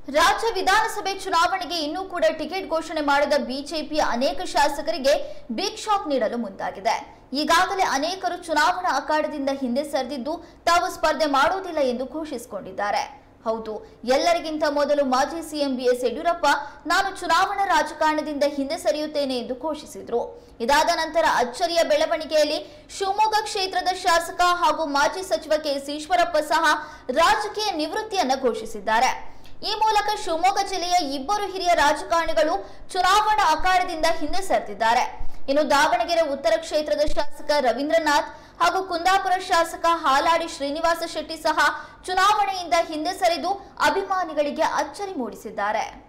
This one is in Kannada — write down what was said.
ರಾಜ್ಯ ವಿಧಾನಸಭೆ ಚುನಾವಣೆಗೆ ಇನ್ನೂ ಕೂಡ ಟಿಕೆಟ್ ಘೋಷಣೆ ಮಾಡದ ಬಿಜೆಪಿಯ ಅನೇಕ ಶಾಸಕರಿಗೆ ಬಿಗ್ ಶಾಕ್ ನೀಡಲು ಮುಂದಾಗಿದೆ ಈಗಾಗಲೇ ಅನೇಕರು ಚುನಾವಣಾ ಅಖಾಡದಿಂದ ಹಿಂದೆ ಸರಿದಿದ್ದು ತಾವು ಸ್ಪರ್ಧೆ ಮಾಡುವುದಿಲ್ಲ ಎಂದು ಘೋಷಿಸಿಕೊಂಡಿದ್ದಾರೆ ಹೌದು ಎಲ್ಲರಿಗಿಂತ ಮೊದಲು ಮಾಜಿ ಸಿಎಂ ಬಿಎಸ್ ಯಡಿಯೂರಪ್ಪ ನಾನು ಚುನಾವಣಾ ರಾಜಕಾರಣದಿಂದ ಹಿಂದೆ ಸರಿಯುತ್ತೇನೆ ಎಂದು ಘೋಷಿಸಿದ್ರು ಇದಾದ ನಂತರ ಅಚ್ಚರಿಯ ಬೆಳವಣಿಗೆಯಲ್ಲಿ ಶಿವಮೊಗ್ಗ ಕ್ಷೇತ್ರದ ಶಾಸಕ ಹಾಗೂ ಮಾಜಿ ಸಚಿವ ಕೆಎಸ್ ಈಶ್ವರಪ್ಪ ಸಹ ರಾಜಕೀಯ ನಿವೃತ್ತಿಯನ್ನ ಘೋಷಿಸಿದ್ದಾರೆ ಈ ಮೂಲಕ ಶಿವಮೊಗ್ಗ ಜಿಲ್ಲೆಯ ಇಬ್ಬರು ಹಿರಿಯ ರಾಜಕಾರಣಿಗಳು ಚುನಾವಣಾ ಅಖಾಡದಿಂದ ಹಿಂದೆ ಸರಿದಿದ್ದಾರೆ ಇನ್ನು ದಾವಣಗೆರೆ ಉತ್ತರ ಕ್ಷೇತ್ರದ ಶಾಸಕ ರವೀಂದ್ರನಾಥ್ ಹಾಗೂ ಕುಂದಾಪುರ ಶಾಸಕ ಹಾಲಾಡಿ ಶ್ರೀನಿವಾಸ ಶೆಟ್ಟಿ ಸಹ ಚುನಾವಣೆಯಿಂದ ಹಿಂದೆ ಸರಿದು ಅಭಿಮಾನಿಗಳಿಗೆ ಅಚ್ಚರಿ ಮೂಡಿಸಿದ್ದಾರೆ